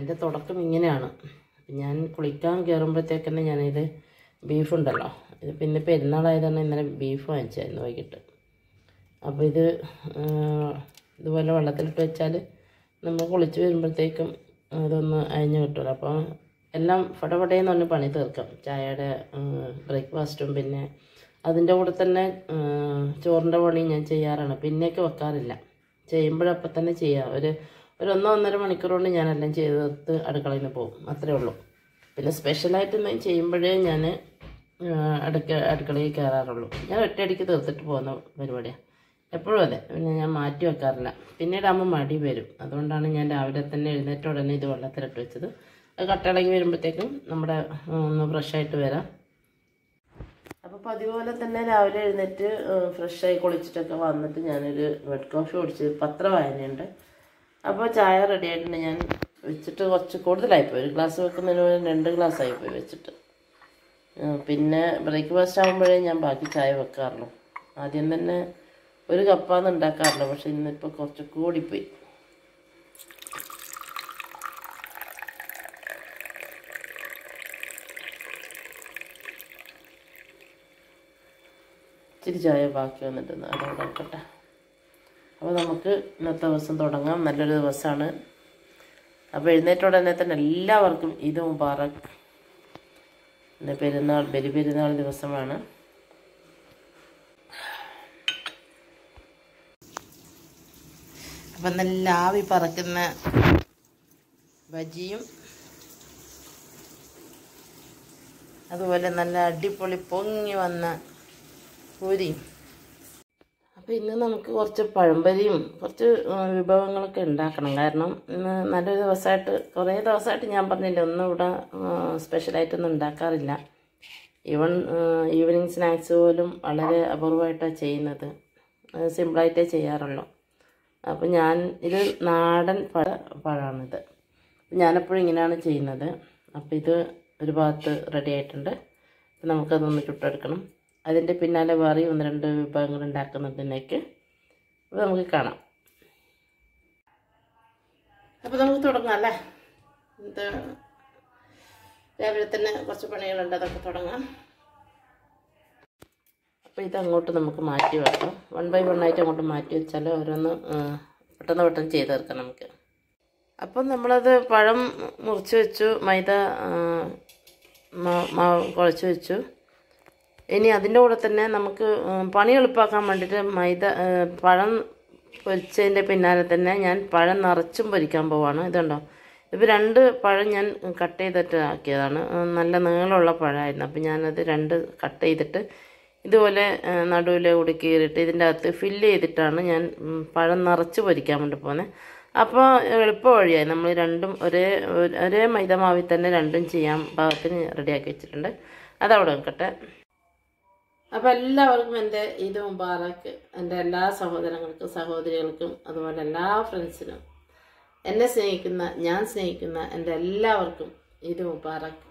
അതിൻ്റെ തുടക്കം ഇങ്ങനെയാണ് അപ്പം ഞാൻ കുളിക്കാൻ കയറുമ്പോഴത്തേക്കന്നെ ഞാനിത് ബീഫ് ഉണ്ടല്ലോ ഇത് പിന്നെ പെരുന്നാളായതാണ് ഇന്നലെ ബീഫ് വാങ്ങിച്ചായിരുന്നു വൈകിട്ട് അപ്പോൾ ഇത് ആ, ഇതുപോലെ വെള്ളത്തിലിട്ട് വെച്ചാൽ നമ്മൾ കുളിച്ച് വരുമ്പോഴത്തേക്കും അതൊന്ന് അയഞ്ഞു കിട്ടുമല്ലോ അപ്പോൾ എല്ലാം ഫടഫടയെന്ന് പറഞ്ഞ് പണി തീർക്കാം ചായയുടെ ബ്രേക്ക്ഫാസ്റ്റും പിന്നെ അതിൻ്റെ കൂടെ തന്നെ ആ, ചോറിൻ്റെ പണി ഞാൻ ചെയ്യാറാണ് പിന്നെയൊക്കെ വെക്കാറില്ല ചെയ്യുമ്പോഴപ്പം തന്നെ ചെയ്യാം ഒരു ഒരു ഒന്നോ ഒന്നര മണിക്കൂർ കൊണ്ട് ഞാനെല്ലാം ചെയ്ത് തീർത്ത് അടുക്കളയിൽ നിന്ന് പോകും അത്രേ ഉള്ളൂ പിന്നെ സ്പെഷ്യലായിട്ട് എന്തെങ്കിലും ചെയ്യുമ്പോഴേ ഞാൻ അടുക്ക അടുക്കളയിൽ കയറാറുള്ളൂ ഞാൻ ഒറ്റയടിക്ക് തീർത്തിട്ട് പോകുന്ന പരിപാടിയാണ് എപ്പോഴും അതെ പിന്നെ ഞാൻ മാറ്റി വെക്കാറില്ല പിന്നീടാകുമ്പോൾ മടി വരും അതുകൊണ്ടാണ് ഞാൻ രാവിലെ തന്നെ എഴുന്നേറ്റ ഉടനെ ഇത് വെള്ളത്തിലിട്ട് വെച്ചത് അത് കട്ടിളകി വരുമ്പോഴത്തേക്കും നമ്മുടെ ഉം, ഒന്ന് ഫ്രഷായിട്ട് വരാം അപ്പോൾ പതിവ് പോലെ തന്നെ രാവിലെ എഴുന്നേറ്റ് ഫ്രഷായി കുളിച്ചിട്ടൊക്കെ വന്നിട്ട് ഞാനൊരു റെഡ് കോഫി കുടിച്ച് പത്ര വായനയുണ്ട് അപ്പോൾ ചായ റെഡി ആയിട്ടുണ്ട് ഞാൻ വെച്ചിട്ട് കുറച്ച് കൂടുതലായിപ്പോയി ഒരു ഗ്ലാസ് വെക്കുന്നതിന് മുന്നേ രണ്ട് ഗ്ലാസ് ആയിപ്പോയി വെച്ചിട്ട് ആ, പിന്നെ ബ്രേക്ക്ഫാസ്റ്റ് ആകുമ്പോഴേ ഞാൻ ബാക്കി ചായ വെക്കാറുള്ളൂ ആദ്യം തന്നെ ഒരു കപ്പാന്ന് ഉണ്ടാക്കാറുള്ളൂ പക്ഷെ ഇന്നിപ്പോൾ കുറച്ച് കൂടിപ്പോയി ഇച്ചിരി ചായ ബാക്കി വന്നിട്ട് അതോടെ നോക്കട്ടെ അപ്പോൾ നമുക്ക് ഇന്നത്തെ ദിവസം തുടങ്ങാം നല്ലൊരു ദിവസമാണ് അപ്പോൾ എഴുന്നേറ്റ ഉടനെ തന്നെ എല്ലാവർക്കും ഇത് മുബാറക് ഇന്ന് പെരുന്നാൾ ബലി പെരുന്നാൾ ദിവസമാണ് അപ്പം നല്ല ആവി പറക്കുന്ന ബജിയും അതുപോലെ നല്ല അടിപൊളി പൊങ്ങി വന്ന പൂരിയും അപ്പോൾ ഇന്ന് നമുക്ക് കുറച്ച് പഴംപരിയും കുറച്ച് ആ, വിഭവങ്ങളൊക്കെ ഉണ്ടാക്കണം കാരണം ഇന്ന് നല്ലൊരു ദിവസമായിട്ട് കുറേ ദിവസമായിട്ട് ഞാൻ പറഞ്ഞില്ല ഒന്നും ഇവിടെ സ്പെഷ്യലായിട്ടൊന്നും ഉണ്ടാക്കാറില്ല ഈവൺ ഈവനിങ് സ്നാക്സ് പോലും വളരെ അപൂർവമായിട്ടാണ് ചെയ്യുന്നത് അത് സിമ്പിളായിട്ടേ ചെയ്യാറുള്ളൂ അപ്പോൾ ഞാൻ ഇത് നാടൻ പഴ പഴമാണിത് ഞാനെപ്പോഴും ഇങ്ങനെയാണ് ചെയ്യുന്നത് അപ്പോൾ ഇത് ഒരു ഭാഗത്ത് റെഡി ആയിട്ടുണ്ട് അപ്പോൾ നമുക്കതൊന്ന് ചുട്ടെടുക്കണം അതിൻ്റെ പിന്നാലെ വേറെ ഒന്ന് രണ്ട് വിഭവങ്ങൾ ഉണ്ടാക്കുന്നതിനേക്ക് അപ്പോൾ നമുക്ക് കാണാം അപ്പോൾ നമുക്ക് തുടങ്ങാം അല്ലേ ഇത് രാവിലെ തന്നെ കുറച്ച് പണികളുണ്ട് അതൊക്കെ തുടങ്ങാം അപ്പോൾ ഇത് അങ്ങോട്ട് നമുക്ക് മാറ്റി വെക്കാം വൺ ബൈ വൺ ആയിട്ട് അങ്ങോട്ട് മാറ്റി വെച്ചാൽ ഓരോന്ന് ആ, പെട്ടെന്ന് പെട്ടെന്ന് ചെയ്ത് തീർക്കാം നമുക്ക് അപ്പം നമ്മളത് പഴം മുറിച്ച് വെച്ചു മൈദ ആ, മാ- മാവ് കുഴച്ച് വെച്ചു ഇനി അതിൻ്റെ കൂടെ തന്നെ നമുക്ക് ഉം, പണി എളുപ്പമാക്കാൻ വേണ്ടിയിട്ട് മൈദ ആ, പഴം പൊരിച്ചതിൻ്റെ പിന്നാലെ തന്നെ ഞാൻ പഴം നിറച്ചും പൊരിക്കാൻ പോവാണ് ഇതുണ്ടോ ഇപ്പോൾ രണ്ട് പഴം ഞാൻ കട്ട് ചെയ്തിട്ട് ആക്കിയതാണ് ഉം, നല്ല നീളമുള്ള പഴമായിരുന്നു അപ്പോൾ ഞാനത് രണ്ട് കട്ട് ചെയ്തിട്ട് ഇതുപോലെ നടുവിൽ കൂടി കീറിയിട്ട് ഇതിൻ്റെ അകത്ത് ഫില്ല് ചെയ്തിട്ടാണ് ഞാൻ ഉം, പഴം നിറച്ച് പൊരിക്കാൻ വേണ്ടി പോകുന്നത് അപ്പോൾ എളുപ്പ വഴിയായി നമ്മൾ രണ്ടും ഒരേ ഒരു- ഒരേ മൈദമാവിൽ തന്നെ രണ്ടും ചെയ്യാൻ പാകത്തിന് റെഡിയാക്കി വെച്ചിട്ടുണ്ട് അതവിടെ വെക്കട്ടെ അപ്പോൾ എല്ലാവർക്കും എൻ്റെ ഈദ് മുബാറക്ക് എൻ്റെ എല്ലാ സഹോദരങ്ങൾക്കും സഹോദരികൾക്കും അതുപോലെ എല്ലാ ഫ്രണ്ട്സിനും എന്നെ സ്നേഹിക്കുന്ന ഞാൻ സ്നേഹിക്കുന്ന എൻ്റെ എല്ലാവർക്കും ഈദ് മുബാറക്ക്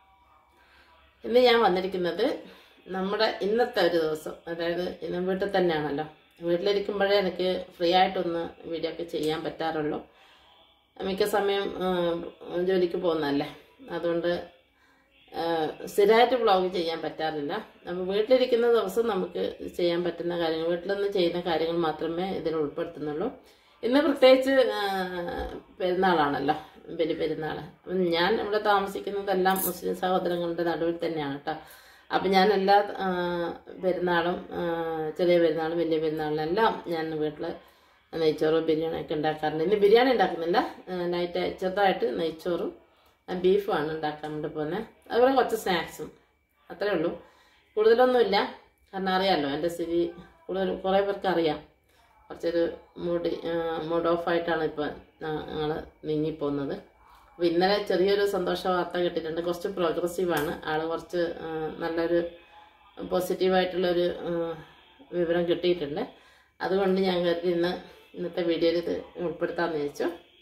ഇന്ന് ഞാൻ വന്നിരിക്കുന്നത് നമ്മുടെ ഇന്നത്തെ ഒരു ദിവസം അതായത് ഇന്ന് വീട്ടിൽ തന്നെയാണല്ലോ വീട്ടിലിരിക്കുമ്പോഴേ എനിക്ക് ഫ്രീ ആയിട്ടൊന്ന് വീഡിയോ ഒക്കെ ചെയ്യാൻ പറ്റാറുള്ളൂ മിക്ക സമയം ആ, ജോലിക്ക് പോകുന്നതല്ലേ അതുകൊണ്ട് ആ, സ്ഥിരമായിട്ട് വ്ളോഗ് ചെയ്യാൻ പറ്റാറില്ല അപ്പോൾ വീട്ടിലിരിക്കുന്ന ദിവസം നമുക്ക് ചെയ്യാൻ പറ്റുന്ന കാര്യങ്ങൾ വീട്ടിൽ നിന്ന് ചെയ്യുന്ന കാര്യങ്ങൾ മാത്രമേ ഇതിൽ ഉൾപ്പെടുത്തുന്നുള്ളൂ ഇന്ന് പ്രത്യേകിച്ച് ആ, പെരുന്നാളാണല്ലോ ബലി പെരുന്നാൾ അപ്പം ഞാൻ ഇവിടെ താമസിക്കുന്നതെല്ലാം മുസ്ലിം സഹോദരങ്ങളുടെ നടുവിൽ തന്നെയാണ് കേട്ടോ അപ്പം ഞാൻ എല്ലാ ആ, പെരുന്നാളും ആ, ചെറിയ പെരുന്നാളും വലിയ പെരുന്നാളിനും എല്ലാം ഞാൻ വീട്ടിൽ നെയ്ച്ചോറും ബിരിയാണി ഒക്കെ ഉണ്ടാക്കാറുണ്ട് ഇന്ന് ബിരിയാണി ഉണ്ടാക്കുന്നില്ല നൈറ്റ് ചെറുതായിട്ട് നെയ്ച്ചോറും ആ, ബീഫുമാണ് ഉണ്ടാക്കാൻ വേണ്ടി പോകുന്നത് അതുപോലെ കുറച്ച് സ്നാക്സും അത്രേ ഉള്ളൂ കൂടുതലൊന്നുമില്ല കാരണം അറിയാമല്ലോ എൻ്റെ സ്ഥിതി കൂടുതൽ കുറേ പേർക്ക് അറിയാം കുറച്ചൊരു മൂഡ് മൂഡ് ഓഫ് ആയിട്ടാണ് ഇപ്പോൾ ഞങ്ങൾ നീങ്ങിപ്പോകുന്നത് അപ്പോൾ ഇന്നലെ ചെറിയൊരു സന്തോഷ വാർത്ത കിട്ടിയിട്ടുണ്ട് കുറച്ച് പ്രോഗ്രസീവാണ് ആൾ കുറച്ച് ആ, നല്ലൊരു പോസിറ്റീവായിട്ടുള്ളൊരു ആ, വിവരം കിട്ടിയിട്ടുണ്ട് അതുകൊണ്ട് ഞാൻ കരുതി ഇന്ന് ഇന്നത്തെ വീഡിയോയിൽ ഇത് ഉൾപ്പെടുത്താമെന്ന് വിചാരിച്ചു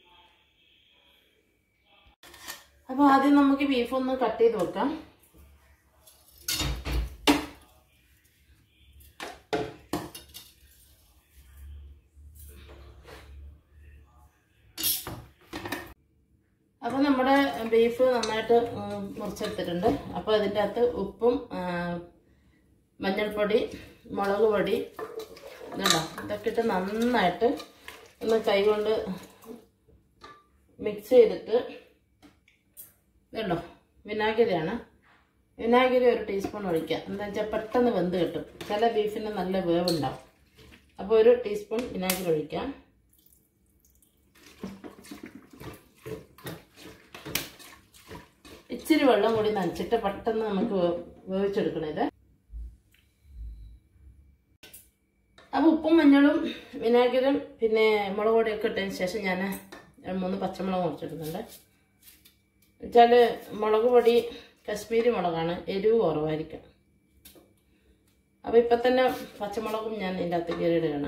അപ്പോൾ ആദ്യം നമുക്ക് ബീഫ് ഒന്ന് കട്ട് ചെയ്ത് വെക്കാം അപ്പോൾ നമ്മുടെ ബീഫ് നന്നായിട്ട് ഉം, മുറിച്ചെടുത്തിട്ടുണ്ട് അപ്പോൾ അതിൻ്റെ അകത്ത് ഉപ്പും ആ, മഞ്ഞൾപ്പൊടി മുളക് പൊടി ഇതുണ്ടോ ഇതൊക്കെ ഇട്ട് നന്നായിട്ട് ഒന്ന് കൈകൊണ്ട് മിക്സ് ചെയ്തിട്ട് ഇതുണ്ടോ വിനാഗിരിയാണ് വിനാഗിരി ഒരു ടീസ്പൂൺ ഒഴിക്കുക എന്താ വെച്ചാൽ പെട്ടെന്ന് വെന്ത് കിട്ടും ചില ബീഫിന് നല്ല വേവുണ്ടാവും അപ്പോൾ ഒരു ടീസ്പൂൺ വിനാഗിരി ഒഴിക്കാം ഇച്ചിരി വെള്ളം കൂടി നനച്ചിട്ട് പെട്ടെന്ന് നമുക്ക് വേ- വേവിച്ചെടുക്കണം ഇത് അപ്പോൾ ഉപ്പും മഞ്ഞളും വിനാഗിരും പിന്നെ മുളക് പൊടിയൊക്കെ ഇട്ടതിന് ശേഷം ഞാൻ മൂന്ന് പച്ചമുളക് മുറിച്ചിടുന്നുണ്ട് വെച്ചാൽ മുളക് പൊടി കശ്മീരി മുളകാണ് എരിവ് കുറവായിരിക്കും അപ്പോൾ ഇപ്പം തന്നെ പച്ചമുളകും ഞാൻ ഇതിൻ്റെ അകത്ത് കയറിയിടുകയാണ്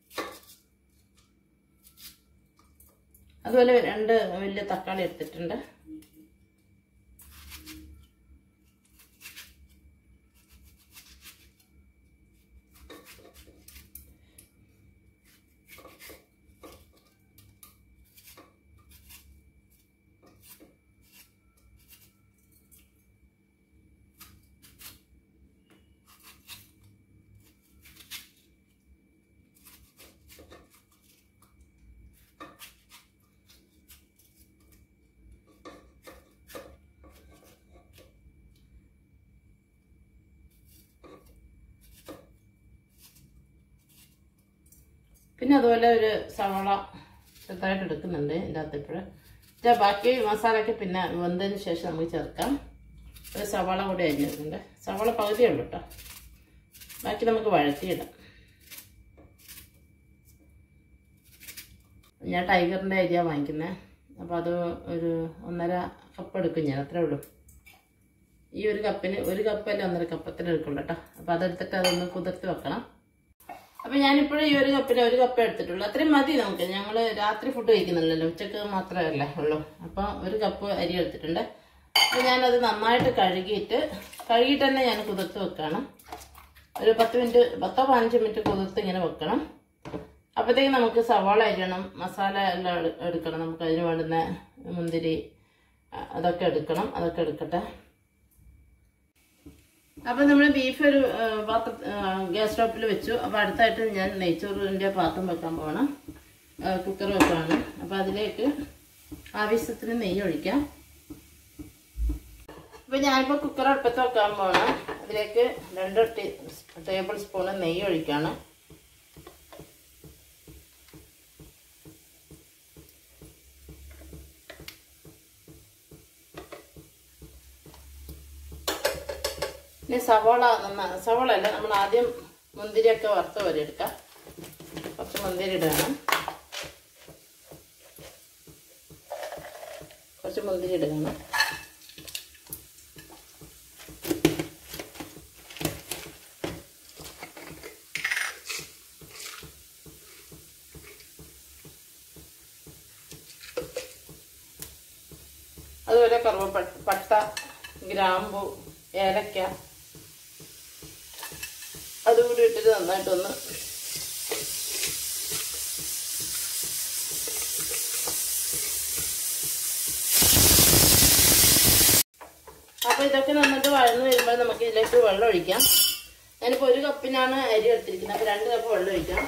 അതുപോലെ രണ്ട് വലിയ തക്കാളി എടുത്തിട്ടുണ്ട് പിന്നെ അതുപോലെ ഒരു സവാള ചെറുതായിട്ട് എടുക്കുന്നുണ്ട് ഇതിൻ്റെ അകത്ത് ഇപ്പോഴും ബാക്കി മസാലയൊക്കെ പിന്നെ വെന്തതിന് ശേഷം നമുക്ക് ചേർക്കാം ഒരു സവാള കൂടി അരിഞ്ഞിട്ടുണ്ട് സവാള പകുതിയേ ഉള്ളൂ കേട്ടോ ബാക്കി നമുക്ക് വഴറ്റിയിടാം ഞാൻ ടൈഗറിൻ്റെ അരിയാണ് വാങ്ങിക്കുന്നത് അപ്പോൾ അത് ഒരു ഒന്നര കപ്പ് എടുക്കും ഞാൻ അത്രേ ഉള്ളൂ ഈ ഒരു കപ്പിന് ഒരു കപ്പല്ല ഒന്നര കപ്പത്തിന് എടുക്കുള്ളൂ കേട്ടോ അപ്പോൾ അതെടുത്തിട്ട് അതൊന്ന് കുതിർത്ത് വെക്കണം അപ്പൊ ഞാനിപ്പോഴും ഈ ഒരു കപ്പിന് ഒരു കപ്പ് എടുത്തിട്ടുള്ളൂ അത്രയും മതി നമുക്ക് ഞങ്ങൾ രാത്രി ഫുഡ് കഴിക്കുന്നില്ലല്ലോ ഉച്ചക്ക് മാത്രമല്ലേ ഉള്ളൂ അപ്പൊ ഒരു കപ്പ് അരി എടുത്തിട്ടുണ്ട് അപ്പൊ ഞാനത് നന്നായിട്ട് കഴുകിയിട്ട് കഴുകിയിട്ട് തന്നെ ഞാൻ കുതിർത്ത് വെക്കണം ഒരു പത്ത് മിനിറ്റ് പത്തോ പതിനഞ്ച് മിനിറ്റ് കുതിർത്ത് ഇങ്ങനെ വെക്കണം അപ്പോഴത്തേക്ക് നമുക്ക് സവാള അരിയണം മസാല എല്ലാം എടു- എടുക്കണം നമുക്ക് അതിന് വേണ്ടുന്ന മുന്തിരി അ- അതൊക്കെ എടുക്കണം അതൊക്കെ എടുക്കട്ടെ അപ്പം നമ്മൾ ബീഫ് ഒരു ആ, പാത്ര ഗ്യാസ് സ്റ്റോപ്പിൽ വെച്ചു അപ്പോൾ അടുത്തായിട്ട് ഞാൻ നെയ്ച്ചോറിൻ്റെ പാത്രം വെക്കാൻ പോകണം കുക്കർ വെക്കുകയാണ് അപ്പോൾ അതിലേക്ക് ആവശ്യത്തിന് നെയ്യ് ഒഴിക്കാം അപ്പോൾ ഞാനിപ്പോൾ കുക്കർ അടുപ്പത്ത് വെക്കാൻ പോകണം അതിലേക്ക് രണ്ട് ടീ- ടേബിൾ സ്പൂണ് നെയ്യ് ഒഴിക്കുകയാണ് ഇനി സവാള നന്നാ സവാള അല്ല നമ്മൾ ആദ്യം മുന്തിരിയൊക്കെ വറുത്ത് വരെ എടുക്കാം കുറച്ച് മുന്തിരി ഇടണം കുറച്ച് മുന്തിരി ഇടണം അതുപോലെ കറുവപ്പട്ട പട്ട ഗ്രാമ്പു ഏലക്ക അതുകൂടി ഇട്ടിട്ട് നന്നായിട്ടൊന്ന് അപ്പൊ ഇതൊക്കെ നന്നായിട്ട് വഴന്ന് വരുമ്പോൾ നമുക്ക് ഇതിലേക്ക് വെള്ളം ഒഴിക്കാം ഞാനിപ്പോ ഒരു കപ്പിനാണ് അരി എടുത്തിരിക്കുന്നത് അപ്പൊ രണ്ട് കപ്പ് വെള്ളം ഒഴിക്കാം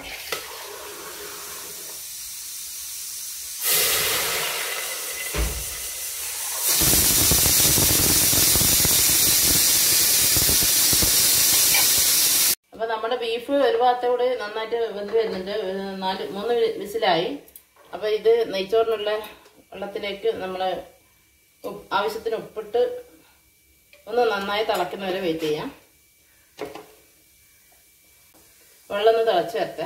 അപ്പൊ നമ്മുടെ ബീഫ് ഒരു ഭാഗത്തോട് നന്നായിട്ട് വെന്ത് വരുന്നുണ്ട് ഒരു നാല് മൂന്ന് വി- വിസിലായി അപ്പൊ ഇത് നെയ്ച്ചോറിനുള്ള വെള്ളത്തിലേക്ക് നമ്മൾ ആവശ്യത്തിന് ഉപ്പിട്ട് ഒന്ന് നന്നായി തിളക്കുന്ന വരെ വെയിറ്റ് ചെയ്യാം വെള്ളം ഒന്ന് തിളച്ച് വരട്ടെ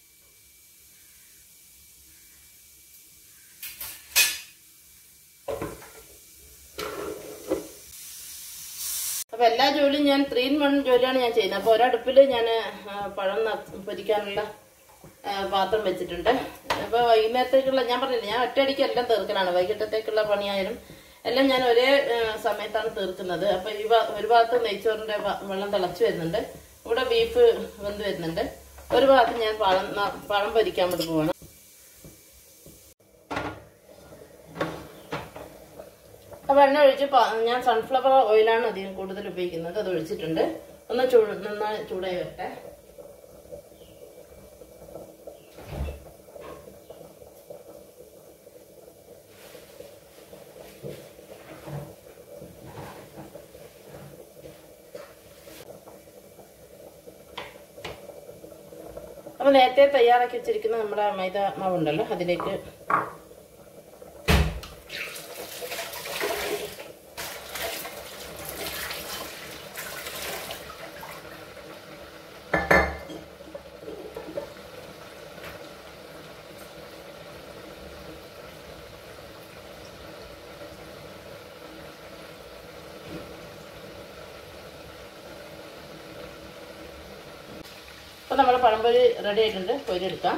അപ്പൊ എല്ലാ ജോലിയും ഞാൻ ത്രീ ഇൻ വൺ ജോലിയാണ് ഞാൻ ചെയ്യുന്നത് അപ്പൊ ഒരടുപ്പിൽ ഞാൻ പഴം ന- പൊരിക്കാനുള്ള ആ, പാത്രം വെച്ചിട്ടുണ്ട് അപ്പൊ വൈകുന്നേരത്തേക്കുള്ള ഞാൻ പറഞ്ഞില്ല ഞാൻ ഒറ്റയടിക്ക് എല്ലാം തീർക്കലാണ് വൈകിട്ടത്തേക്കുള്ള പണിയായാലും എല്ലാം ഞാൻ ഒരേ ആ, സമയത്താണ് തീർക്കുന്നത് അപ്പൊ ഈ ഭാ- ഒരു ഭാഗത്ത് നെയ്ച്ചോറിന്റെ വ- വെള്ളം തിളച്ചു വരുന്നുണ്ട് ഇവിടെ ബീഫ് വെന്ത് വരുന്നുണ്ട് ഒരു ഭാഗത്ത് ഞാൻ പഴം ന- പഴം പൊരിക്കാൻ വേണ്ടി പോവാണ് അപ്പോൾ എണ്ണ ഒഴിച്ച് പ- ഞാൻ സൺഫ്ലവർ ഓയിലാണ് അധികം കൂടുതൽ ഉപയോഗിക്കുന്നത് അത് ഒഴിച്ചിട്ടുണ്ട് ഒന്ന് ചൂട് നന്നായി ചൂടായി വരട്ടെ അപ്പൊ നേരത്തെ തയ്യാറാക്കി വെച്ചിരിക്കുന്ന നമ്മുടെ മൈദ മാവുണ്ടല്ലോ അതിലേക്ക് അപ്പൊ നമ്മുടെ പഴംപൊരി റെഡി ആയിട്ടുണ്ട് പൊരി എടുക്കാം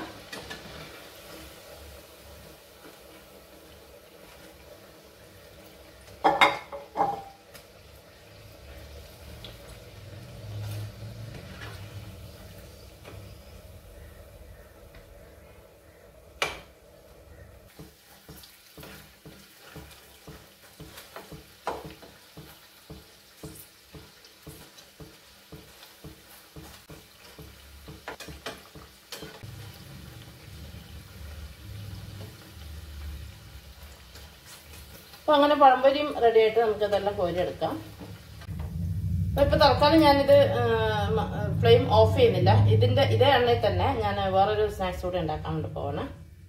അപ്പൊ അങ്ങനെ പഴംപൊരിയും റെഡി ആയിട്ട് നമുക്ക് ഇതെല്ലാം കോരി എടുക്കാം അപ്പൊ ഇപ്പൊ തൽക്കാലം ഞാനിത് ഫ്ലെയിം ഓഫ് ചെയ്യുന്നില്ല ഇതിന്റെ ഇതേ എണ്ണയിൽ തന്നെ ഞാൻ വേറൊരു സ്നാക്സ് കൂടെ ഉണ്ടാക്കാൻ വേണ്ടി പോവാണ്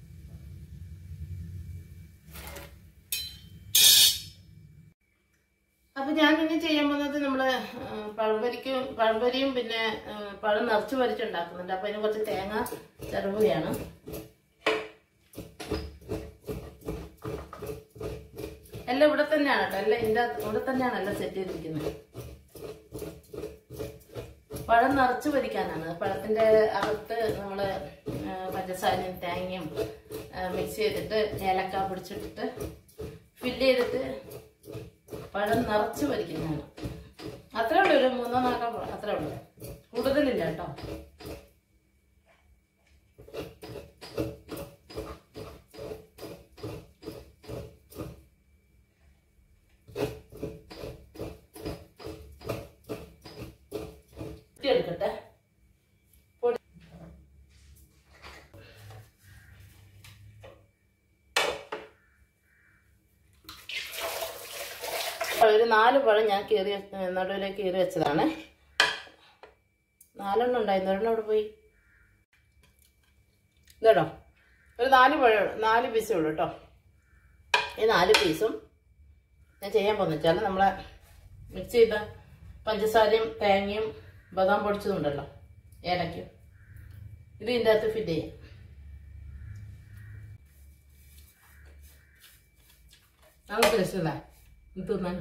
അപ്പൊ ഞാൻ ഇനി ചെയ്യാൻ പോകുന്നത് നമ്മള് ആ, പഴംപൊരിക്കും പഴംപൊരിയും പിന്നെ ആ, പഴം നിറച്ച് വരിച്ചുണ്ടാക്കുന്നുണ്ട് അപ്പൊ അതിന് കുറച്ച് തേങ്ങ ചെറുപുകയാണ് എല്ലാം ഇവിടെ തന്നെയാണ് കേട്ടോ എല്ലാം ഇതിന്റെ അകത്ത് ഇവിടെ തന്നെയാണ് എല്ലാം സെറ്റ് ചെയ്തിരിക്കുന്നത് പഴം നിറച്ച് പൊരിക്കാനാണ് പഴത്തിന്റെ അകത്ത് നമ്മള് ആ, പഞ്ചസാരയും തേങ്ങയും മിക്സ് ചെയ്തിട്ട് ഏലക്ക പിടിച്ചിട്ടിട്ട് ഫില്ല് ചെയ്തിട്ട് പഴം നിറച്ച് പൊരിക്കുന്നതാണ് അത്രേ ഉള്ളൂ ഒരു മൂന്നോ നാലോ പഴം അത്രേ ഉള്ളൂ കൂടുതലില്ല കേട്ടോ എടുക്കട്ടെ പൊടി ഒരു നാല് പഴം ഞാൻ കീറി വെച്ച- നടുവിലേക്ക് കീറി വെച്ചതാണ് നാലെണ്ണം ഉണ്ടായിരുന്നു ഒരെണ്ണം അവിടെ പോയി ഇതേടോ ഒരു നാല് പഴം നാല് പീസേ ഉള്ളൂ കേട്ടോ ഈ നാല് പീസും ഞാൻ ചെയ്യാൻ പോകുന്ന വെച്ചാൽ നമ്മളെ മിക്സ് ചെയ്ത പഞ്ചസാരയും തേങ്ങയും ബദാം പൊടിച്ചതുണ്ടല്ലോ ഏലക്കും ഇത് ഇതിൻ്റെ അകത്ത് ഫിറ്റ് ചെയ്യാം നമുക്ക് രസമല്ലേ ഇത് തിന്നാൻ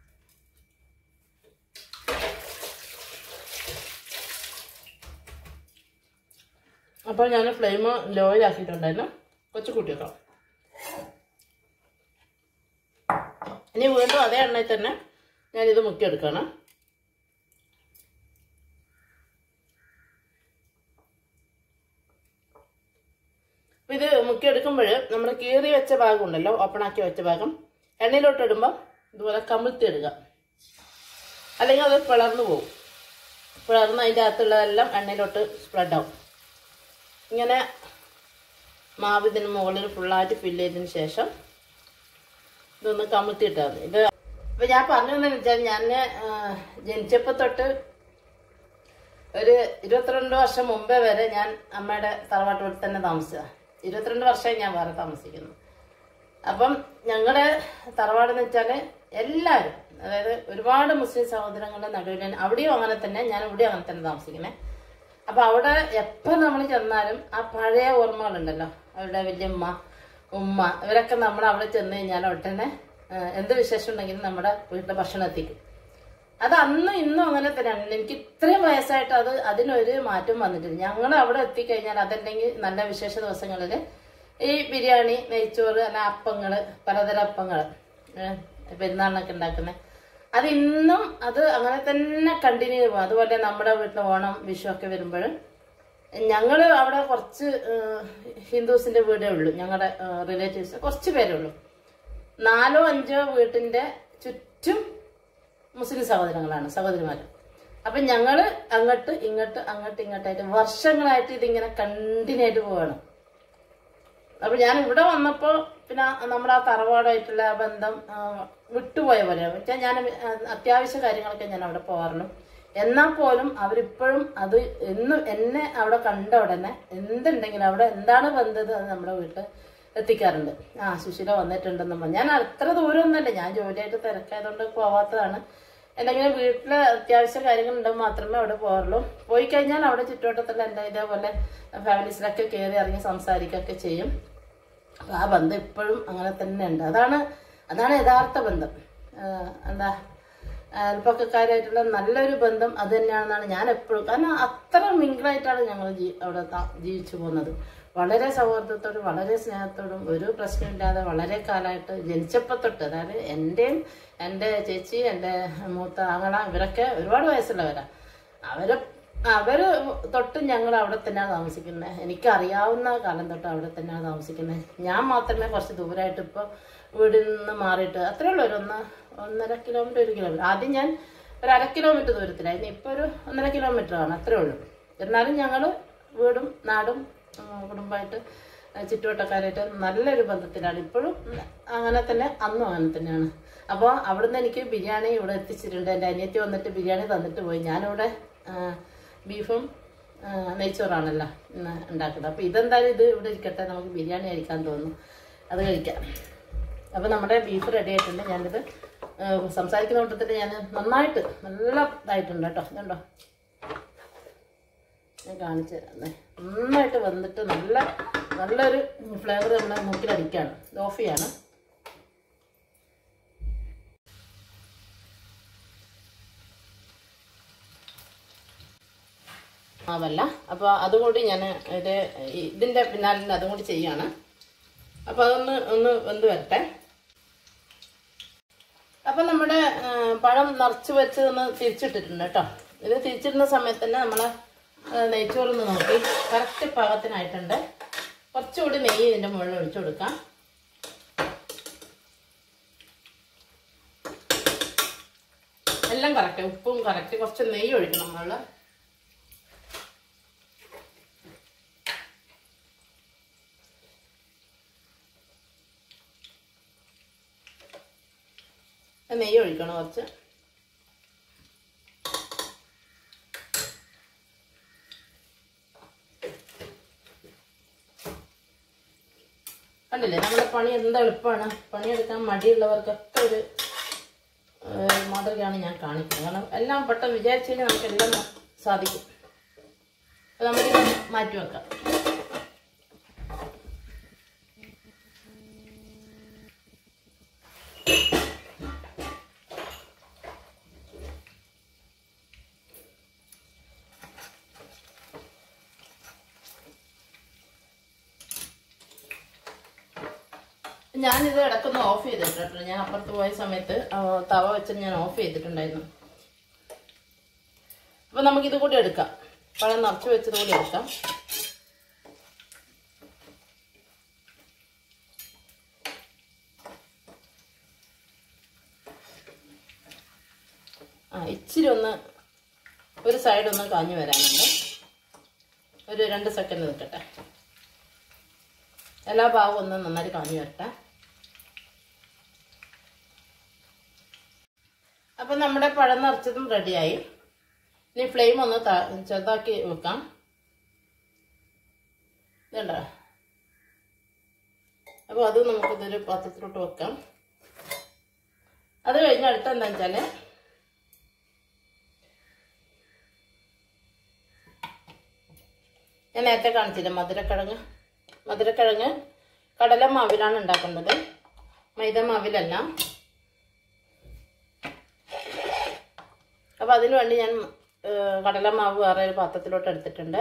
അപ്പോൾ ഞാൻ ഫ്ലെയിം ലോയിലാക്കിയിട്ടുണ്ടായിരുന്നു കൊച്ചു കൂട്ടിയേക്കാം ഇനി വീണ്ടും അതേ എണ്ണയിൽ തന്നെ ഞാനിത് മുക്കിയെടുക്കണം അപ്പൊ ഇത് മുക്കിയെടുക്കുമ്പോൾ നമ്മൾ കീറി വെച്ച ഭാഗം ഉണ്ടല്ലോ ഓപ്പൺ ആക്കി വെച്ച ഭാഗം എണ്ണയിലോട്ട് ഇടുമ്പോൾ ഇതുപോലെ കമിഴ്ത്തി ഇടുക അല്ലെങ്കിൽ അത് പിളർന്നു പോകും പിളർന്ന് അതിൻ്റെ അകത്തുള്ളതെല്ലാം എണ്ണയിലോട്ട് സ്പ്രെഡ് ആവും ഇങ്ങനെ മാവ് ഇതിന് മുകളിൽ ഫുള്ളായിട്ട് ഫില്ല് ചെയ്തതിന് ശേഷം ഇതൊന്ന് കമിഴ്ത്തിയിട്ടാൽ മതി ഇത് ഇപ്പൊ ഞാൻ പറഞ്ഞതെന്ന് വെച്ചാൽ ഞാൻ ജനിച്ചപ്പോൾ തൊട്ട് ഒരു ഇരുപത്തിരണ്ട് വർഷം മുമ്പേ വരെ ഞാൻ അമ്മയുടെ തറവാട്ട് വീട്ടിൽ തന്നെ താമസിച്ചതാണ് ഇരുപത്തിരണ്ട് വർഷമായി ഞാൻ വേറെ താമസിക്കുന്നു അപ്പം ഞങ്ങളുടെ തറവാട് എന്ന് വെച്ചാൽ എല്ലാവരും അതായത് ഒരുപാട് മുസ്ലിം സഹോദരങ്ങളുടെ നടുവിൽ അവിടെയും അങ്ങനെ തന്നെ ഞാൻ ഇവിടെയും അങ്ങനെ തന്നെ താമസിക്കുന്നത് അപ്പൊ അവിടെ എപ്പോൾ നമ്മൾ ചെന്നാലും ആ പഴയ ഓർമ്മകളുണ്ടല്ലോ അവരുടെ വല്യമ്മ ഉമ്മ ഇവരൊക്കെ നമ്മൾ അവിടെ ചെന്ന് കഴിഞ്ഞാൽ അവിടെ തന്നെ ആ, എന്ത് വിശേഷം ഉണ്ടെങ്കിലും നമ്മുടെ വീട്ടിലെ ഭക്ഷണം എത്തിക്കും അത് അന്നും ഇന്നും അങ്ങനെ തന്നെയാണ് എനിക്ക് ഇത്രയും വയസ്സായിട്ട് അത് അതിനൊരു മാറ്റം വന്നിട്ടില്ല ഞങ്ങൾ അവിടെ എത്തിക്കഴിഞ്ഞാൽ അതല്ലെങ്കിൽ നല്ല വിശേഷ ദിവസങ്ങളിൽ ഈ ബിരിയാണി നെയ്ച്ചോറ് അല്ല അപ്പങ്ങൾ പലതരം അപ്പങ്ങൾ പെരുന്നാളിനൊക്കെ ഉണ്ടാക്കുന്നത് അത് ഇന്നും അത് അങ്ങനെ തന്നെ കണ്ടിന്യൂ ചെയ്യും അതുപോലെ നമ്മുടെ വീട്ടിൽ ഓണം വിഷു ഒക്കെ വരുമ്പോൾ ഞങ്ങൾ അവിടെ കുറച്ച് ഹിന്ദുസിന്റെ വീടേ ഉള്ളൂ ഞങ്ങളുടെ റിലേറ്റീവ്സ് കുറച്ച് പേരേ ഉള്ളൂ നാലോ അഞ്ചോ വീട്ടിന്റെ ചുറ്റും മുസ്ലിം സഹോദരങ്ങളാണ് സഹോദരിമാർ അപ്പൊ ഞങ്ങള് അങ്ങോട്ട് ഇങ്ങോട്ട് അങ്ങോട്ട് ഇങ്ങോട്ടായിട്ട് വർഷങ്ങളായിട്ട് ഇതിങ്ങനെ കണ്ടിന്യൂ ആയിട്ട് പോവാണ് അപ്പൊ ഞാൻ ഇവിടെ വന്നപ്പോ പിന്നെ നമ്മുടെ ആ തറവാടായിട്ടുള്ള ആ ബന്ധം ആ, വിട്ടുപോയ പോലെയാണ് പക്ഷേ ഞാൻ ആ, അത്യാവശ്യ കാര്യങ്ങളൊക്കെ ഞാൻ അവിടെ പോകാറുണ്ട് എന്നാൽ പോലും അവരിപ്പോഴും അത് എന്നും എന്നെ അവിടെ കണ്ട ഉടനെ എന്തുണ്ടെങ്കിലും അവിടെ എന്താണ് ബന്ധത് അത് നമ്മുടെ വീട്ടിൽ എത്തിക്കാറുണ്ട് ആ സുശീല വന്നിട്ടുണ്ടെന്നും പറഞ്ഞു ഞാൻ അത്ര ദൂരമൊന്നുമല്ല ഞാൻ ജോലിയായിട്ട് തിരക്കായതുകൊണ്ട് പോവാത്തതാണ് എന്തെങ്കിലും വീട്ടിലെ അത്യാവശ്യ കാര്യങ്ങൾ ഉണ്ടെങ്കിൽ മാത്രമേ അവിടെ പോകാറുള്ളൂ പോയി കഴിഞ്ഞാൽ അവിടെ ചുറ്റുവട്ടത്തുള്ള എൻ്റെ ഇതേപോലെ ഫാമിലീസിലൊക്കെ കയറി ഇറങ്ങി സംസാരിക്കുകയൊക്കെ ചെയ്യും അപ്പൊ ആ ബന്ധം ഇപ്പോഴും അങ്ങനെ തന്നെ ഉണ്ട് അതാണ് അതാണ് യഥാർത്ഥ ബന്ധം ആഹ് എന്താ അയൽപ്പക്കക്കാരായിട്ടുള്ള നല്ലൊരു ബന്ധം അത് തന്നെയാണെന്നാണ് ഞാൻ എപ്പോഴും കാരണം അത്ര മിങ്കിളായിട്ടാണ് ഞങ്ങൾ ജീ അവിടെ താ- ജീവിച്ചു പോകുന്നത് വളരെ സൗഹാർദ്ദത്തോടും വളരെ സ്നേഹത്തോടും ഒരു പ്രശ്നമില്ലാതെ വളരെ കാലമായിട്ട് ജനിച്ചപ്പോൾ തൊട്ട് അതായത് എൻ്റെയും എൻ്റെ ചേച്ചി എൻ്റെ മൂത്ത ആങ്ങള ഇവരൊക്കെ ഒരുപാട് വയസ്സുള്ളവരാ അവര് അവര് തൊട്ട് ഞങ്ങൾ അവിടെ തന്നെയാണ് താമസിക്കുന്നത് എനിക്ക് അറിയാവുന്ന കാലം തൊട്ട് അവിടെ തന്നെയാണ് താമസിക്കുന്നത് ഞാൻ മാത്രമേ കുറച്ച് ദൂരമായിട്ട് ഇപ്പോൾ വീടിൽ നിന്ന് മാറിയിട്ട് അത്രേ ഉള്ളൂ ഒരു ഒന്ന് ഒന്നര കിലോമീറ്റർ ഒരു കിലോമീറ്റർ ആദ്യം ഞാൻ ഒരു അര കിലോമീറ്റർ ദൂരത്തിലായിരുന്നു ഇപ്പോൾ ഒരു ഒന്നര കിലോമീറ്റർ ആണ് അത്രേ ഉള്ളൂ എന്നാലും ഞങ്ങൾ വീടും നാടും ഉം, കുടുംബമായിട്ട് ആ, ചുറ്റുവട്ടക്കാരായിട്ട് നല്ലൊരു ബന്ധത്തിലാണ് ഇപ്പോഴും അങ്ങനെ തന്നെ അന്നും അങ്ങനെ തന്നെയാണ് അപ്പോൾ അവിടുന്ന് എനിക്ക് ബിരിയാണി ഇവിടെ എത്തിച്ചിട്ടുണ്ട് എൻ്റെ അനിയത്തി വന്നിട്ട് ബിരിയാണി തന്നിട്ട് പോയി ഞാനിവിടെ ആ, ബീഫും ആ, നെയ്ച്ചോറാണല്ലോ ഇന്ന് ഉണ്ടാക്കുന്നത് അപ്പോൾ ഇതെന്തായാലും ഇത് ഇവിടെ ഇരിക്കട്ടെ നമുക്ക് ബിരിയാണി കഴിക്കാൻ തോന്നുന്നു അത് കഴിക്കാം അപ്പോൾ നമ്മുടെ ബീഫ് റെഡി ആയിട്ടുണ്ട് ഞാനിത് ആ, സംസാരിക്കുന്ന കൂട്ടത്തിൽ ഞാൻ നന്നായിട്ട് നല്ല ഇതായിട്ടുണ്ട് കേട്ടോ ഇതുണ്ടോ ഞാൻ കാണിച്ചു തരാം ദേ. നന്നായിട്ട് വന്നിട്ട് നല്ല നല്ലൊരു ഫ്ലേവർ നമ്മളെ മൂക്കിലടിക്കാണ് ഇത് ഓഫ് ചെയ്യാണ് മാവല്ല അപ്പോൾ അതുകൂടി ഞാൻ ഇത് ഇതിൻ്റെ പിന്നാലെ അതും കൂടി ചെയ്യാണ് അപ്പോൾ അതൊന്ന് ഒന്ന് വെന്ത് വരട്ടെ അപ്പം നമ്മുടെ ആ, പഴം നിറച്ച് വെച്ച് ഒന്ന് തിരിച്ചിട്ടിട്ടുണ്ട് കേട്ടോ ഇത് തിരിച്ചിടുന്ന സമയത്ത് തന്നെ നമ്മൾ നെയ്ച്ചോറൊന്ന് നോക്കി കറക്റ്റ് പാകത്തിനായിട്ടുണ്ട് കുറച്ചുകൂടി നെയ്യ് ഇതിൻ്റെ മുകളിൽ ഒഴിച്ചു കൊടുക്കാം എല്ലാം കറക്റ്റ് ഉപ്പും കറക്റ്റ് കുറച്ച് നെയ്യ് ഒഴിക്കണം മുകളിൽ നെയ്യ് ഒഴിക്കണം കുറച്ച് കണ്ടില്ലേ നമ്മുടെ പണി എന്താ എളുപ്പമാണ് പണിയെടുക്കാൻ മടിയുള്ളവർക്കൊക്കെ ഒരു ഏഹ്, മാതൃകയാണ് ഞാൻ കാണിക്കുന്നത് കാരണം എല്ലാം പെട്ടെന്ന് വിചാരിച്ചു കഴിഞ്ഞാൽ നമുക്ക് എല്ലാം സാധിക്കും അപ്പൊ നമുക്കിത് മാറ്റി വെക്കാം ഞാനിത് ഇടക്കൊന്ന് ഓഫ് ചെയ്തിട്ടുണ്ട് ഞാൻ അപ്പുറത്ത് പോയ സമയത്ത് ആ, തവ വെച്ച് ഞാൻ ഓഫ് ചെയ്തിട്ടുണ്ടായിരുന്നു അപ്പൊ നമുക്കിത് കൂടി എടുക്കാം പഴം നിറച്ച് വെച്ചത് കൂടി എടുക്കാം ആ ഇച്ചിരി ഒന്ന് ഒരു സൈഡ് ഒന്ന് കാഞ്ഞു വരാനുണ്ട് ഒരു രണ്ട് സെക്കൻഡ് നിൽക്കട്ടെ എല്ലാ ഭാഗവും ഒന്ന് നന്നായിട്ട് കാഞ്ഞു വരട്ടെ അപ്പം നമ്മുടെ പഴം നിറച്ചതും റെഡിയായി ഇനി ഫ്ലെയിം ഒന്ന് ത- ചെറുതാക്കി വെക്കാം ഇതുണ്ടോ അപ്പോൾ അത് നമുക്കിതൊരു പാത്രത്തിലോട്ട് വെക്കാം അത് കഴിഞ്ഞ് അടുത്ത എന്താ വെച്ചാൽ ഞാൻ നേരത്തെ കാണിച്ചില്ല മധുരക്കിഴങ്ങ് മധുരക്കിഴങ്ങ് കടല മാവിലാണ് ഉണ്ടാക്കേണ്ടത് മൈദ മാവിലല്ല അപ്പോൾ അതിനു വേണ്ടി ഞാൻ ഏഹ്, കടല മാവ് വേറെ ഒരു പാത്രത്തിലോട്ട് എടുത്തിട്ടുണ്ട്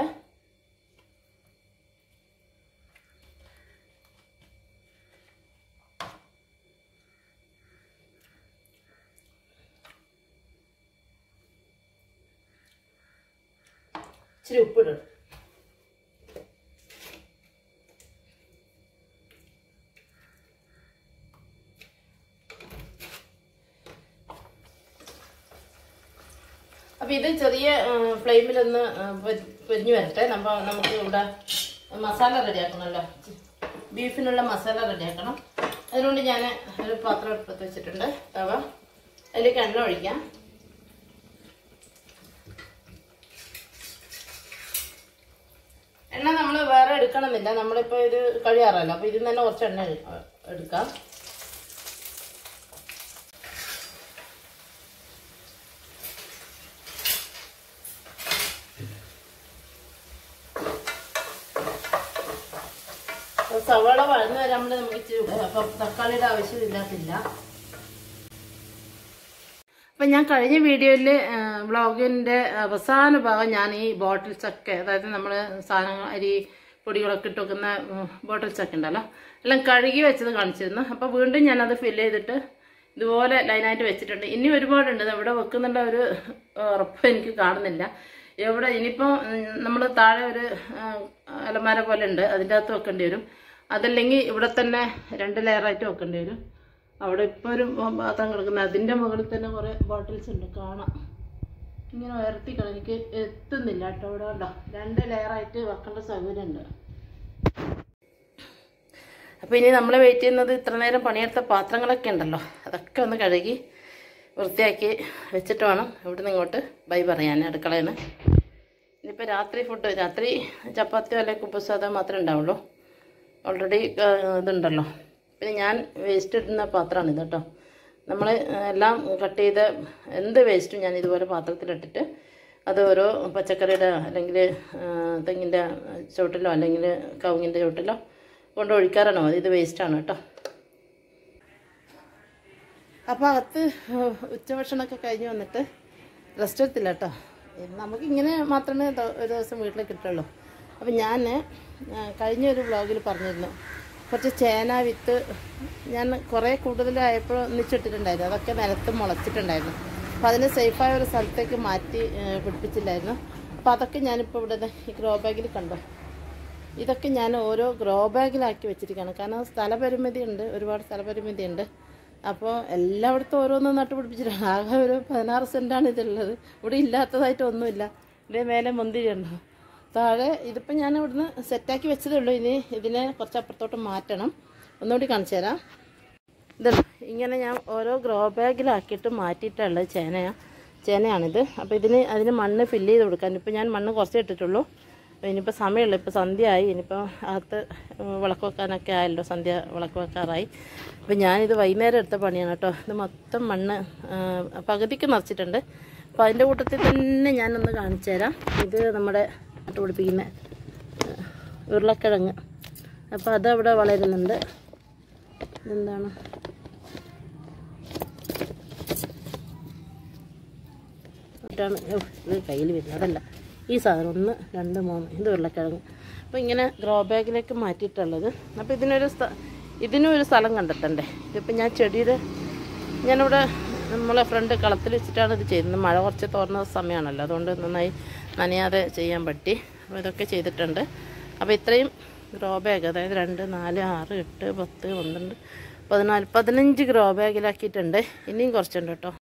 ഇച്ചിരി ഉപ്പിടും ഇത് ചെറിയ ഫ്ലെയിമിലൊന്ന് പൊരിഞ്ഞു വരട്ടെ നമ്മ നമുക്ക് ഇവിടെ മസാല റെഡിയാക്കണമല്ലോ ബീഫിനുള്ള മസാല റെഡിയാക്കണം അതുകൊണ്ട് ഞാൻ ഒരു പാത്രം എടുപ്പത്ത് വെച്ചിട്ടുണ്ട് തവ അതിലേക്ക് എണ്ണ ഒഴിക്കാം എണ്ണ നമ്മൾ വേറെ എടുക്കണമെന്നില്ല നമ്മളിപ്പോൾ ഇത് കഴിയാറല്ലോ അപ്പോൾ ഇതിൽ നിന്ന് തന്നെ കുറച്ച് എണ്ണ എ- എടുക്കാം അപ്പോൾ സവാള വഴന്ന് വരുമ്പോൾ നമുക്ക് ഇച്ചിരി അപ്പം തക്കാളിയുടെ ആവശ്യമില്ലാത്തില്ല അപ്പം ഞാൻ കഴിഞ്ഞ വീഡിയോയിൽ വ്ളോഗിൻ്റെ അവസാന ഭാഗം ഞാൻ ഈ ബോട്ടിൽസ് ഒക്കെ അതായത് നമ്മൾ സാധനങ്ങൾ അരി പൊടികളൊക്കെ ഇട്ട് വെക്കുന്ന ബോട്ടിൽസ് ഒക്കെ ഉണ്ടല്ലോ എല്ലാം കഴുകി വെച്ചത് കാണിച്ചിരുന്നു അപ്പോൾ വീണ്ടും ഞാനത് ഫില്ല് ചെയ്തിട്ട് ഇതുപോലെ ലൈനായിട്ട് വെച്ചിട്ടുണ്ട് ഇനി ഒരുപാടുണ്ട് ഇത് എവിടെ വെക്കുന്നുള്ള ഒരു ഉറപ്പ് എനിക്ക് കാണുന്നില്ല എവിടെ ഇനിയിപ്പോൾ നമ്മൾ താഴെ ഒരു ആ, അലമാര പോലെ ഉണ്ട് അതിൻ്റെ അകത്ത് വെക്കേണ്ടി വരും അതല്ലെങ്കിൽ ഇവിടെ തന്നെ രണ്ട് ലെയറായിട്ട് വെക്കേണ്ടി വരും അവിടെ ഇപ്പോൾ ഒരു പാത്രം കിടക്കുന്നത് അതിൻ്റെ മുകളിൽ തന്നെ കുറേ ബോട്ടിൽസ് ഉണ്ട് കാണാം ഇങ്ങനെ ഉയർത്തിക്കണം എനിക്ക് എത്തുന്നില്ല കേട്ടോ ഇവിടെ ഉണ്ടോ രണ്ട് ലെയറായിട്ട് വെക്കേണ്ട സൗകര്യമുണ്ട് അപ്പോൾ ഇനി നമ്മൾ വെയിറ്റ് ചെയ്യുന്നത് ഇത്ര നേരം പണിയെടുത്ത പാത്രങ്ങളൊക്കെ ഉണ്ടല്ലോ അതൊക്കെ ഒന്ന് കഴുകി വൃത്തിയാക്കി വെച്ചിട്ട് വേണം ഇവിടെ നിന്ന് ഇങ്ങോട്ട് ബൈ പറയാൻ അടുക്കളയിൽ നിന്ന് ഇനിയിപ്പോൾ രാത്രി ഫുഡ് രാത്രി ചപ്പാത്തിയോ അല്ലെങ്കിൽ കുപ്പസാദോ മാത്രമേ ഉണ്ടാവുള്ളൂ ഓൾറെഡി ഇതുണ്ടല്ലോ പിന്നെ ഞാൻ വേസ്റ്റ് ഇടുന്ന പാത്രമാണ് ഇത് കേട്ടോ നമ്മൾ എല്ലാം കട്ട് ചെയ്ത എന്ത് വേസ്റ്റും ഞാൻ ഇതുപോലെ പാത്രത്തിലിട്ടിട്ട് അത് ഓരോ പച്ചക്കറിയുടെ അല്ലെങ്കിൽ തെങ്ങിൻ്റെ ചുവട്ടിലോ അല്ലെങ്കിൽ കവുങ്ങിൻ്റെ ചുവട്ടിലോ കൊണ്ട് ഒഴിക്കാറാണ് മതി ഇത് വേസ്റ്റാണ് കേട്ടോ അപ്പോൾ അകത്ത് ഉച്ചഭക്ഷണമൊക്കെ കഴിഞ്ഞ് വന്നിട്ട് റെസ്റ്റ് എടുത്തില്ല കേട്ടോ നമുക്കിങ്ങനെ മാത്രമേ ദ- ഒരു ദിവസം വീട്ടിൽ കിട്ടുള്ളൂ അപ്പം ഞാൻ കഴിഞ്ഞ ഒരു വ്ളോഗിൽ പറഞ്ഞിരുന്നു കുറച്ച് ചേന വിത്ത് ഞാൻ കുറേ കൂടുതലായപ്പോൾ ഒന്നിച്ചിട്ടിട്ടുണ്ടായിരുന്നു അതൊക്കെ നിലത്ത് മുളച്ചിട്ടുണ്ടായിരുന്നു അപ്പോൾ അതിന് സേഫായ ഒരു സ്ഥലത്തേക്ക് മാറ്റി ഏ, പിടിപ്പിച്ചില്ലായിരുന്നു അപ്പോൾ അതൊക്കെ ഞാനിപ്പോൾ ഇവിടെ ദേ ഈ ഗ്രോ ബാഗിൽ കണ്ടോ ഇതൊക്കെ ഞാൻ ഓരോ ഗ്രോ ബാഗിലാക്കി വെച്ചിരിക്കുകയാണ് കാരണം സ്ഥലപരിമിതി ഉണ്ട് ഒരുപാട് സ്ഥലപരിമിതി ഉണ്ട് അപ്പോൾ എല്ലായിടത്തും ഓരോന്നും നട്ടുപിടിപ്പിച്ചിട്ടാണ് ആകെ ഒരു പതിനാറ് സെൻറ്റാണ് ഇതുള്ളത് ഇവിടെ ഇല്ലാത്തതായിട്ട് ഒന്നുമില്ല ഇതിൻ്റെ മേലെ മുന്തിരി ഉണ്ടോ താഴെ ഇതിപ്പോൾ ഞാൻ ഇവിടുന്ന് സെറ്റാക്കി വെച്ചതേ ഉള്ളൂ ഇനി ഇതിനെ കുറച്ച് അപ്പുറത്തോട്ട് മാറ്റണം ഒന്നുകൂടി കാണിച്ചു തരാം ഇത് ഇങ്ങനെ ഞാൻ ഓരോ ഗ്രോ ബാഗിലാക്കിയിട്ട് മാറ്റിയിട്ടുള്ളത് ചേനയാ ചേനയാണിത് അപ്പോൾ ഇതിന് അതിന് മണ്ണ് ഫില്ല് ചെയ്ത് കൊടുക്കാൻ ഇപ്പോൾ ഞാൻ മണ്ണ് കുറച്ചേ ഇട്ടിട്ടുള്ളൂ ഇനിയിപ്പോൾ സമയമുള്ളൂ ഇപ്പോൾ സന്ധ്യ ആയി ഇനിയിപ്പോൾ അകത്ത് വിളക്ക് വെക്കാനൊക്കെ ആയല്ലോ സന്ധ്യ വിളക്ക് വെക്കാറായി അപ്പോൾ ഞാനിത് വൈകുന്നേരം എടുത്ത പണിയാണ് കേട്ടോ ഇത് മൊത്തം മണ്ണ് ആ, പകുതിക്ക് നിറച്ചിട്ടുണ്ട് അപ്പോൾ അതിൻ്റെ കൂട്ടത്തിൽ തന്നെ ഞാനൊന്ന് കാണിച്ചു തരാം ഇത് നമ്മുടെ നട്ടുപിടിപ്പിക്കുന്ന ആ, ഉരുളക്കിഴങ്ങ് അപ്പോൾ അതവിടെ വളരുന്നുണ്ട് ഇതെന്താണ് ാണ് ഇത് കയ്യിൽ വരുന്നത് അതല്ല ഈ സാധനം ഒന്ന് രണ്ട് മൂന്ന് ഇത് ഉരുളക്കിഴങ്ങ് അപ്പോൾ ഇങ്ങനെ ഗ്രോ ബാഗിലേക്ക് മാറ്റിയിട്ടുള്ളത് അപ്പോൾ ഇതിനൊരു സ്ഥ ഇതിനും ഒരു സ്ഥലം കണ്ടെത്തണ്ടേ ഇതിപ്പോൾ ഞാൻ ചെടിയുടെ ഞാനിവിടെ നമ്മളെ ഫ്രണ്ട് കളത്തിൽ വെച്ചിട്ടാണ് ഇത് ചെയ്യുന്നത് മഴ കുറച്ച് തോർന്ന സമയമാണല്ലോ അതുകൊണ്ട് നന്നായി നനയാതെ ചെയ്യാൻ പറ്റി അപ്പോൾ ഇതൊക്കെ ചെയ്തിട്ടുണ്ട് അപ്പോൾ ഇത്രയും ഗ്രോ ബാഗ് അതായത് രണ്ട് നാല് ആറ് എട്ട് പത്ത് പന്ത്രണ്ട് പതിനാല് പതിനഞ്ച് ഗ്രോ ബാഗിലാക്കിയിട്ടുണ്ട് ഇനിയും കുറച്ചുണ്ട് കേട്ടോ